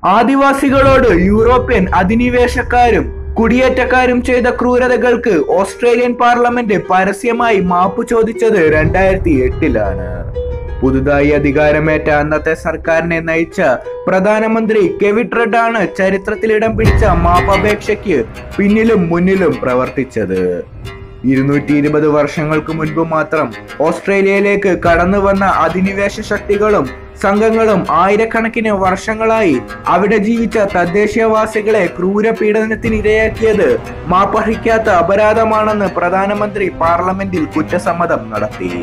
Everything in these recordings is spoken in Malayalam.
ആദിവാസികളോട് യൂറോപ്യൻ അധിനിവേശക്കാരും കുടിയേറ്റക്കാരും ചെയ്ത ക്രൂരതകൾക്ക് ഓസ്ട്രേലിയൻ പാർലമെന്റ് പരസ്യമായി മാപ്പ് ചോദിച്ചത് രണ്ടായിരത്തി എട്ടിലാണ് പുതുതായി അധികാരമേറ്റ അന്നത്തെ സർക്കാരിനെ നയിച്ച പ്രധാനമന്ത്രി കെവിറ്റ് റെഡ് ആണ് ചരിത്രത്തിൽ ഇടം പിടിച്ച മാപ്പപേക്ഷയ്ക്ക് പിന്നിലും മുന്നിലും പ്രവർത്തിച്ചത് ഇരുന്നൂറ്റി ഇരുപത് വർഷങ്ങൾക്ക് മുൻപ് മാത്രം ഓസ്ട്രേലിയയിലേക്ക് കടന്നു വന്ന അധിനിവേശ ശക്തികളും സംഘങ്ങളും ആയിരക്കണക്കിന് വർഷങ്ങളായി അവിടെ ജീവിച്ച തദ്ദേശീയവാസികളെ ക്രൂര പീഡനത്തിന് ഇരയാക്കിയത് മാപ്പർഹിക്കാത്ത അപരാധമാണെന്ന് പ്രധാനമന്ത്രി പാർലമെന്റിൽ കുറ്റസമ്മതം നടത്തി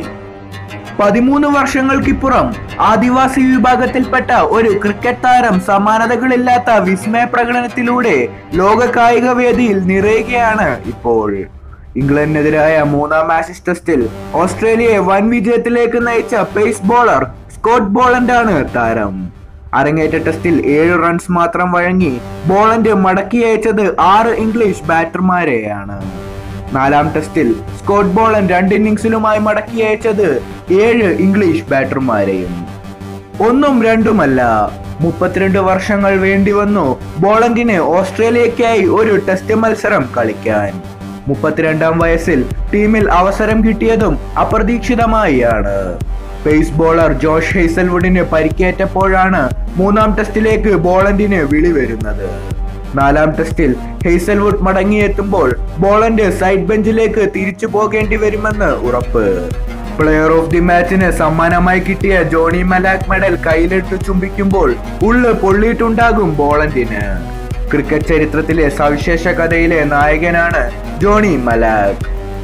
പതിമൂന്ന് വർഷങ്ങൾക്കിപ്പുറം ആദിവാസി വിഭാഗത്തിൽപ്പെട്ട ഒരു ക്രിക്കറ്റ് താരം സമാനതകളില്ലാത്ത വിസ്മയ പ്രകടനത്തിലൂടെ ലോക കായിക വേദിയിൽ നിറയുകയാണ് ഇപ്പോൾ ഇംഗ്ലണ്ടിനെതിരായ മൂന്നാം ആഷസ് ടെസ്റ്റിൽ ഓസ്ട്രേലിയയെ വൻ വിജയത്തിലേക്ക് നയിച്ച പേസ് ബോളർ സ്കോട്ട് ബോളൻഡാണ് താരം അരങ്ങേറ്റ ടെസ്റ്റിൽ ഏഴ് റൺസ് മാത്രം വഴങ്ങി ബോളണ്ട് മടക്കി അയച്ചത് ആറ് ഇംഗ്ലീഷ് ബാറ്റർമാരെയാണ് നാലാം ടെസ്റ്റിൽ സ്കോട്ട് ബോളൻ രണ്ട് ഇന്നിംഗ്സിലുമായി മടക്കി അയച്ചത് ഏഴ് ഇംഗ്ലീഷ് ബാറ്റർമാരെയും ഒന്നും രണ്ടുമല്ല മുപ്പത്തിരണ്ട് വർഷങ്ങൾ വേണ്ടി വന്നു ബോളണ്ടിന് ഓസ്ട്രേലിയക്കായി ഒരു ടെസ്റ്റ് മത്സരം കളിക്കാൻ മുപ്പത്തിരണ്ടാം വയസ്സിൽ ടീമിൽ അവസരം കിട്ടിയതും അപ്രതീക്ഷിതമായാണ് പേസ് ബോളർ ജോഷ് ഹെയ്സൽവുഡിന് പരിക്കേറ്റപ്പോഴാണ് മൂന്നാം ടെസ്റ്റിലേക്ക് ബോളണ്ടിന് വിളി വരുന്നത് നാലാം ടെസ്റ്റിൽ ഹെയ്സൽവുഡ് മടങ്ങിയെത്തുമ്പോൾ ബോളണ്ട് സൈഡ് ബെഞ്ചിലേക്ക് തിരിച്ചു പോകേണ്ടി വരുമെന്ന് ഉറപ്പ് പ്ലെയർ ഓഫ് ദി മാച്ചിന് സമ്മാനമായി കിട്ടിയ ജോണി മലാക് മെഡൽ കയ്യിലിട്ട് ചുംബിക്കുമ്പോൾ ഉള്ള് പൊള്ളിയിട്ടുണ്ടാകും ബോളണ്ടിന് ക്രിക്കറ്റ് ചരിത്രത്തിലെ സവിശേഷ കഥയിലെ നായകനാണ് ജോണി മലാക്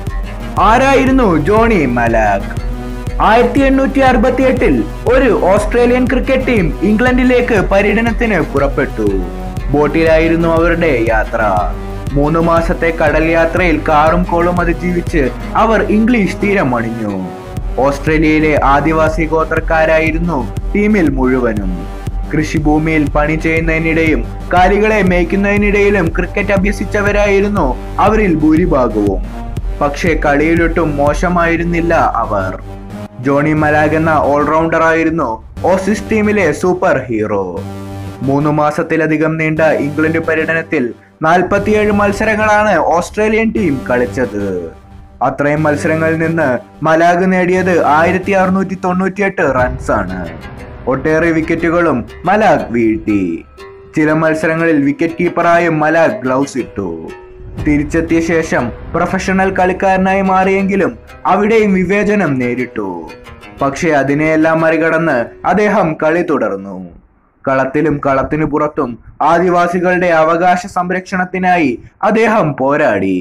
ആരായിരുന്നു ജോണി മലാക് ആയിരത്തി എണ്ണൂറ്റി അറുപത്തി എട്ടിൽ ഒരു ഓസ്ട്രേലിയൻ ക്രിക്കറ്റ് ടീം ഇംഗ്ലണ്ടിലേക്ക് പര്യടനത്തിന് പുറപ്പെട്ടു ബോട്ടിലായിരുന്നു അവരുടെ യാത്ര മൂന്ന് മാസത്തെ കടൽ യാത്രയിൽ കാറും കോളും അതിജീവിച്ച് അവർ ഇംഗ്ലീഷ് തീരം അണിഞ്ഞു ഓസ്ട്രേലിയയിലെ ആദിവാസി ഗോത്രക്കാരായിരുന്നു ടീമിൽ മുഴുവനും കൃഷിഭൂമിയിൽ പണി ചെയ്യുന്നതിനിടെയും കാലികളെ മേയ്ക്കുന്നതിനിടയിലും ക്രിക്കറ്റ് അഭ്യസിച്ചവരായിരുന്നു അവരിൽ ഭൂരിഭാഗവും പക്ഷേ കളിയിലൊട്ടും മോശമായിരുന്നില്ല അവർ ജോണി മലാഗ് എന്ന ഓൾറൗണ്ടർ ആയിരുന്നു ഓസിസ് ടീമിലെ സൂപ്പർ ഹീറോ മൂന്ന് മാസത്തിലധികം നീണ്ട ഇംഗ്ലണ്ട് പര്യടനത്തിൽ നാൽപ്പത്തിയേഴ് മത്സരങ്ങളാണ് ഓസ്ട്രേലിയൻ ടീം കളിച്ചത് അത്രയും മത്സരങ്ങളിൽ നിന്ന് മലാഗ് നേടിയത് ആയിരത്തി അറുന്നൂറ്റി തൊണ്ണൂറ്റിയെട്ട് റൺസാണ് ഒട്ടേറെ വിക്കറ്റുകളും മലാഗ് വീഴ്ത്തി ചില മത്സരങ്ങളിൽ വിക്കറ്റ് കീപ്പറായും മലാഗ് ഗ്ലൗസ് ഇട്ടു തിരിച്ചെത്തിയ ശേഷം പ്രൊഫഷണൽ കളിക്കാരനായി മാറിയെങ്കിലും അവിടെയും വിവേചനം നേരിട്ടു പക്ഷേ അതിനെയെല്ലാം മറികടന്ന് അദ്ദേഹം കളി തുടർന്നു കളത്തിലും കളത്തിനു പുറത്തും ആദിവാസികളുടെ അവകാശ സംരക്ഷണത്തിനായി അദ്ദേഹം പോരാടി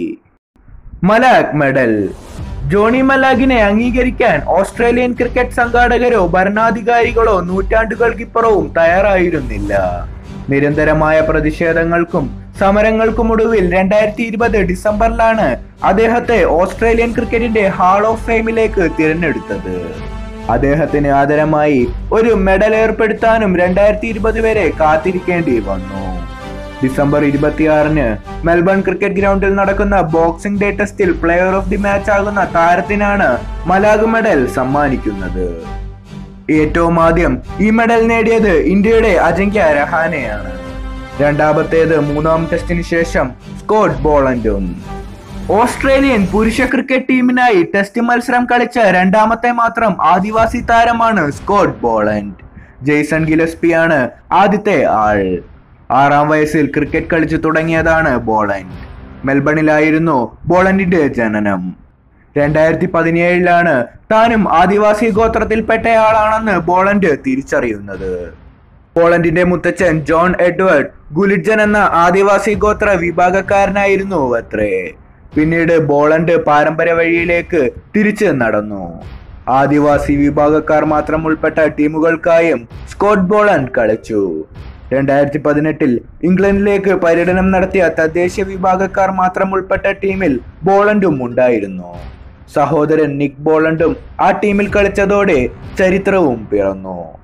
മലാഗ് മെഡൽ ജോണി മലാഗിനെ അംഗീകരിക്കാൻ ഓസ്ട്രേലിയൻ ക്രിക്കറ്റ് സംഘാടകരോ ഭരണാധികാരികളോ നൂറ്റാണ്ടുകൾക്കിപ്പുറവും തയ്യാറായിരുന്നില്ല നിരന്തരമായ പ്രതിഷേധങ്ങൾക്കും സമരങ്ങൾക്കുമൊടുവിൽ രണ്ടായിരത്തി ഇരുപത് ഡിസംബറിലാണ് അദ്ദേഹത്തെ ഓസ്ട്രേലിയൻ ക്രിക്കറ്റിന്റെ ഹാൾ ഓഫ് ഫെയിമിലേക്ക് തിരഞ്ഞെടുത്തത് അദ്ദേഹത്തിന് ആദരമായി ഒരു മെഡൽ ഏർപ്പെടുത്താനും രണ്ടായിരത്തി ഇരുപത് വരെ കാത്തിരിക്കേണ്ടി വന്നു ഡിസംബർ ഇരുപത്തിയാറിന് മെൽബൺ ക്രിക്കറ്റ് ഗ്രൗണ്ടിൽ നടക്കുന്ന ബോക്സിംഗ് ഡേ ടെസ്റ്റിൽ പ്ലെയർ ഓഫ് ദി മാച്ച് ആകുന്ന താരത്തിനാണ് മലാഗ് മെഡൽ സമ്മാനിക്കുന്നത് ഏറ്റവും ആദ്യം ഈ മെഡൽ നേടിയത് ഇന്ത്യയുടെ അജിങ്ക്യ രഹാനെയാണ് രണ്ടാമത്തേത് മൂന്നാം ടെസ്റ്റിന് ശേഷം സ്കോട്ട് ബോളൻഡും ഓസ്ട്രേലിയൻ പുരുഷ ക്രിക്കറ്റ് ടീമിനായി ടെസ്റ്റ് മത്സരം കളിച്ച രണ്ടാമത്തെ മാത്രം ആദിവാസി താരമാണ് സ്കോട്ട് ബോളൻഡ് ജെയ്സൺ ഗിലസ്പിയാണ് ആദ്യത്തെ ആൾ ആറാം വയസ്സിൽ ക്രിക്കറ്റ് കളിച്ചു തുടങ്ങിയതാണ് ബോളൻഡ് മെൽബണിലായിരുന്നു ബോളൻഡിന്റെ ജനനം രണ്ടായിരത്തി പതിനേഴിലാണ് താനും ആദിവാസി ഗോത്രത്തിൽപ്പെട്ടയാളാണെന്ന് ബോളണ്ട് തിരിച്ചറിയുന്നത് പോളണ്ടിന്റെ മുത്തച്ഛൻ ജോൺ എഡ്വേർഡ് ഗുലിഡ്ജൻ എന്ന ആദിവാസി ഗോത്ര വിഭാഗക്കാരനായിരുന്നു അത്രേ പിന്നീട് ബോളണ്ട് പാരമ്പര്യ വഴിയിലേക്ക് തിരിച്ച് നടന്നു ആദിവാസി വിഭാഗക്കാർ മാത്രം ഉൾപ്പെട്ട ടീമുകൾക്കായും സ്കോട്ട് ബോളണ്ട് കളിച്ചു രണ്ടായിരത്തി പതിനെട്ടിൽ ഇംഗ്ലണ്ടിലേക്ക് പര്യടനം നടത്തിയ തദ്ദേശീയ വിഭാഗക്കാർ മാത്രം ഉൾപ്പെട്ട ടീമിൽ ബോളണ്ടും ഉണ്ടായിരുന്നു സഹോദരൻ നിക് ബോളണ്ടും ആ ടീമിൽ കളിച്ചതോടെ ചരിത്രവും പിറന്നു